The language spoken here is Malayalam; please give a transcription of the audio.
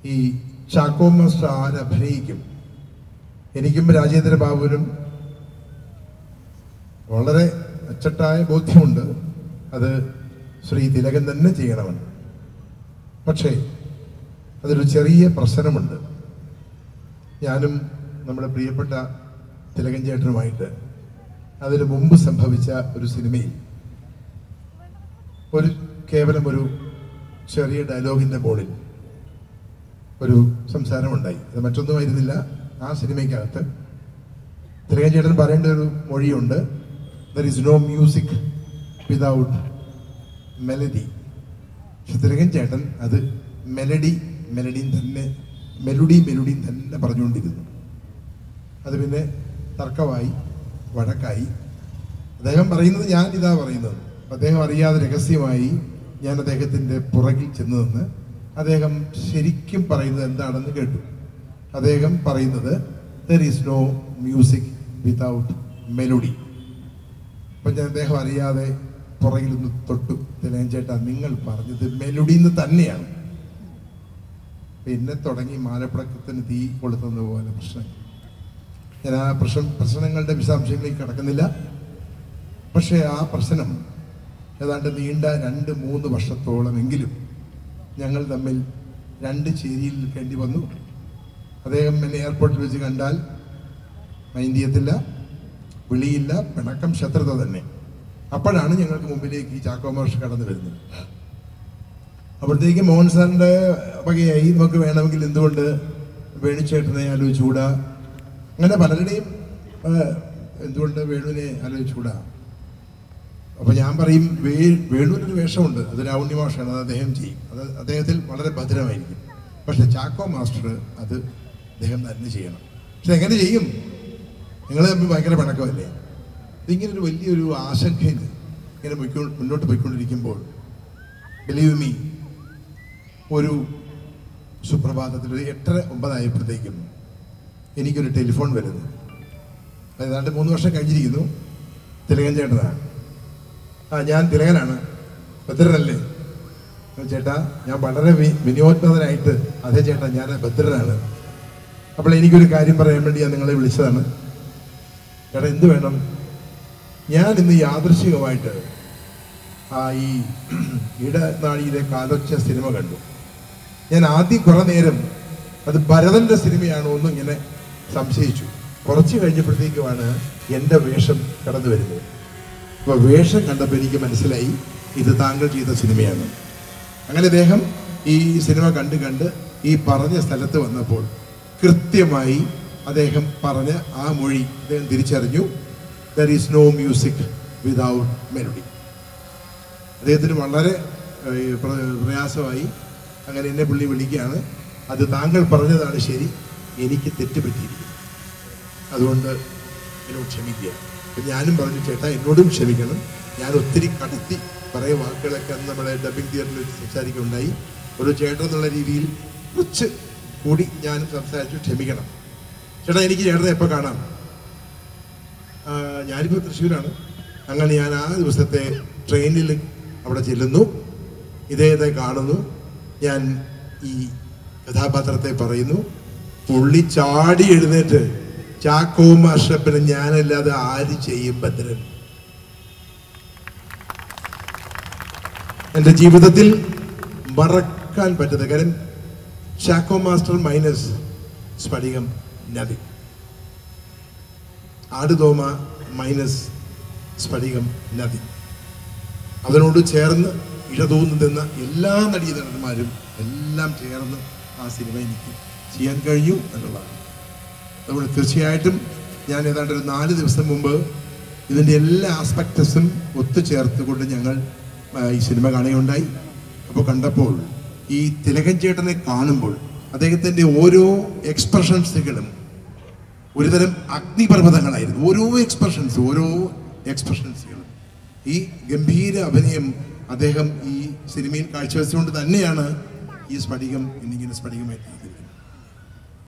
ഈ ചാക്കോ മാസ്റ്റർ ആര് അഭിനയിക്കും എനിക്കും രാജേന്ദ്ര ബാബുവിനും വളരെ അച്ചട്ടായ ബോധ്യമുണ്ട് അത് ശ്രീ തിലകൻ തന്നെ ചെയ്യണമെന്ന് പക്ഷേ അതൊരു ചെറിയ പ്രശ്നമുണ്ട് ഞാനും നമ്മുടെ പ്രിയപ്പെട്ട തിലകൻ ചേട്ടനുമായിട്ട് അതിന് മുമ്പ് സംഭവിച്ച ഒരു സിനിമയിൽ ഒരു കേവലം ഒരു ചെറിയ ഡയലോഗിൻ്റെ മുകളിൽ ഒരു സംസാരമുണ്ടായി അത് മറ്റൊന്നുമായിരുന്നില്ല ആ സിനിമയ്ക്കകത്ത് തിലകൻ ചേട്ടൻ പറയേണ്ട ഒരു മൊഴിയുണ്ട് there is no music without melody പക്ഷെ തിലകൻ ചേട്ടൻ അത് മെലഡി മെലഡിയും തന്നെ മെലുഡി മെലുഡിയും തന്നെ പറഞ്ഞുകൊണ്ടിരുന്നു അത് പിന്നെ തർക്കമായി വഴക്കായി അദ്ദേഹം പറയുന്നത് ഞാൻ ഇതാ പറയുന്നത് അദ്ദേഹം അറിയാതെ രഹസ്യമായി ഞാൻ അദ്ദേഹത്തിൻ്റെ പുറകിൽ ചെന്ന് നിന്ന് അദ്ദേഹം ശരിക്കും പറയുന്നത് എന്താണെന്ന് കേട്ടു അദ്ദേഹം പറയുന്നത് there is no music without melody അപ്പം ഞാൻ അദ്ദേഹം അറിയാതെ പുറകിൽ നിന്ന് തൊട്ടു തിലകൻ ചേട്ടാ നിങ്ങൾ പറഞ്ഞത് മെലഡി എന്ന് തന്നെയാണ് പിന്നെ തുടങ്ങി മാലപ്പടക്കത്തിന് തീ കൊളുത്തുന്നത് പോലെ പ്രശ്നങ്ങൾ ഞാൻ ആ പ്രശ്നം പ്രശ്നങ്ങളുടെ വിശദാംശങ്ങളിലേക്ക് കടക്കുന്നില്ല പക്ഷേ ആ പ്രശ്നം ഏതാണ്ട് നീണ്ട രണ്ട് മൂന്ന് വർഷത്തോളമെങ്കിലും ഞങ്ങൾ തമ്മിൽ രണ്ട് ചേരിയിൽ നിൽക്കേണ്ടി വന്നു അദ്ദേഹം എന്നെ എയർപോർട്ടിൽ വെച്ച് കണ്ടാൽ മൈൻഡ് ചെയ്യത്തില്ല വിളിയില്ല പിണക്കം ശത്രുത തന്നെ അപ്പോഴാണ് ഞങ്ങൾക്ക് മുമ്പിലേക്ക് ഈ ചാക്കോ മാഷ് കടന്നു വരുന്നത് അപ്പോഴത്തേക്ക് മോഹൻ സാറിൻ്റെ വകയായി നമുക്ക് വേണമെങ്കിൽ എന്തുകൊണ്ട് വേണുചേട്ടനെ ആലോചിച്ചുകൂടാ അങ്ങനെ പലരുടെയും ആ, എന്തുകൊണ്ട് വേണുവിനെ ആലോചിച്ചുകൂടാ അപ്പൊ ഞാൻ പറയും വേ വേണുവിനൊരു വേഷമുണ്ട് അത് രാവുണ്ണി മാഷാണ് അത് അദ്ദേഹം ചെയ്യും അത് അദ്ദേഹത്തിൽ വളരെ ഭദ്രമായിരിക്കും പക്ഷെ ചാക്കോ മാസ്റ്റർ അത് അദ്ദേഹം തന്നെ ചെയ്യണം പക്ഷെ എങ്ങനെ ചെയ്യും നിങ്ങൾ തമ്മിൽ ഭയങ്കര പിണക്കമല്ലേ ഇതിങ്ങനെ ഒരു വലിയൊരു ആശങ്കയിൽ ഇങ്ങനെ പോയിക്കോ മുന്നോട്ട് പോയിക്കൊണ്ടിരിക്കുമ്പോൾ ബിലീവ് മീ ഒരു സുപ്രഭാതത്തിൽ ഒരു എട്ടര ഒമ്പതായപ്പോഴത്തേക്കും എനിക്കൊരു ടെലിഫോൺ വരുന്നു ഏതാണ്ട് മൂന്ന് വർഷം കഴിഞ്ഞിരിക്കുന്നു തിലകൻ ചേട്ടനാണ് ആ ഞാൻ തിലകനാണ് ഭദ്രനല്ലേ അപ്പോൾ ചേട്ടാ ഞാൻ വളരെ വി- വിനോദനായിട്ട് അതേ ചേട്ടാ ഞാൻ ഭദ്രനാണ് അപ്പോൾ എനിക്കൊരു കാര്യം പറയാൻ വേണ്ടി ഞാൻ നിങ്ങളെ വിളിച്ചതാണ് ചേട്ടാ എന്ത് വേണം ഞാൻ ഇന്ന് യാദൃശികമായിട്ട് ആ ഈ ഇടനാഴിയിലെ കാലൊച്ച സിനിമ കണ്ടു ഞാൻ ആദ്യം കുറെ നേരം അത് ഭരതന്റെ സിനിമയാണോ എന്ന് ഇങ്ങനെ സംശയിച്ചു കുറച്ച് കഴിഞ്ഞപ്പോഴത്തേക്കുമാണ് എൻ്റെ വേഷം കടന്നു വരുന്നത് അപ്പോൾ വേഷം കണ്ടപ്പോൾ എനിക്ക് മനസ്സിലായി ഇത് താങ്കൾ ചെയ്ത സിനിമയാണ് അങ്ങനെ അദ്ദേഹം ഈ സിനിമ കണ്ട് കണ്ട് ഈ പറഞ്ഞ സ്ഥലത്ത് വന്നപ്പോൾ കൃത്യമായി അദ്ദേഹം പറഞ്ഞ ആ മൊഴി അദ്ദേഹം തിരിച്ചറിഞ്ഞു there is no music without melody അദ്ദേഹത്തിന് വളരെ ഏഹ്, പ്ര- പ്രയാസമായി അങ്ങനെ എന്നെ പുള്ളി വിളിക്കുകയാണ് അത് താങ്കൾ പറഞ്ഞതാണ് ശരി എനിക്ക് തെറ്റുപറ്റിയിരിക്കുന്നു അതുകൊണ്ട് എന്നോട് ക്ഷമിക്കുക അപ്പം ഞാനും പറഞ്ഞു ചേട്ടാ എന്നോടും ക്ഷമിക്കണം ഞാൻ ഒത്തിരി കടത്തി കുറേ വാക്കുകളൊക്കെ അന്ന് നമ്മുടെ ഡബിങ് തിയേറ്ററിൽ വെച്ച് സംസാരിക്കുകയുണ്ടായി ഒരു ചേട്ടൻ എന്നുള്ള രീതിയിൽ കുറച്ച് കൂടി ഞാനും സംസാരിച്ചു ക്ഷമിക്കണം ചേട്ടാ എനിക്ക് ചേട്ടനെ എപ്പോൾ കാണാം ആ, ഞാനിപ്പോൾ തൃശ്ശൂരാണ് അങ്ങനെ ഞാൻ ആ ദിവസത്തെ ട്രെയിനിൽ അവിടെ ചെല്ലുന്നു ഇദ്ദേഹത്തെ കാണുന്നു ഞാൻ ഈ കഥാപാത്രത്തെ പറയുന്നു പുള്ളി ചാടി എഴുന്നേറ്റ് ചാക്കോ മാഷപ്പിന് ഞാനല്ലാതെ ആര് ചെയ്യും ഭദ്രൻ എൻ്റെ ജീവിതത്തിൽ മറക്കാൻ പറ്റുന്ന കാര്യം ചാക്കോ മാസ്റ്റർ മൈനസ് സ്ഫടികം നദി ആടുതോമ മൈനസ് സ്ഫടികം നദി അതിനോട് ചേർന്ന് ഇടതൂന്ന് നിന്ന എല്ലാ നടീനടന്മാരും എല്ലാം ചേർന്ന് ആ സിനിമ എനിക്ക് ചെയ്യാൻ കഴിഞ്ഞു എന്നുള്ളതാണ് അതുകൊണ്ട് തീർച്ചയായിട്ടും ഞാൻ ഏതാണ്ട് ഒരു നാല് ദിവസം മുമ്പ് ഇതിൻ്റെ എല്ലാ ആസ്പെക്ടസും ഒത്തുചേർത്തുകൊണ്ട് ഞങ്ങൾ ആ, ഈ സിനിമ കാണുകയുണ്ടായി അപ്പോൾ കണ്ടപ്പോൾ ഈ തിലകൻ ചേട്ടനെ കാണുമ്പോൾ അദ്ദേഹത്തിൻ്റെ ഓരോ എക്സ്പ്രഷൻസുകളും ഒരുതരം അഗ്നിപർവ്വതങ്ങളായിരുന്നു ഓരോ എക്സ്പ്രഷൻസ് ഓരോ എക്സ്പ്രഷൻസുകളും ഈ ഗംഭീര അഭിനയം അദ്ദേഹം ഈ സിനിമയിൽ കാഴ്ചവെച്ചുകൊണ്ട് തന്നെയാണ് ഈ സ്ഫടികം എന്നിങ്ങനെ സ്ഫടികമായി തീർന്നത്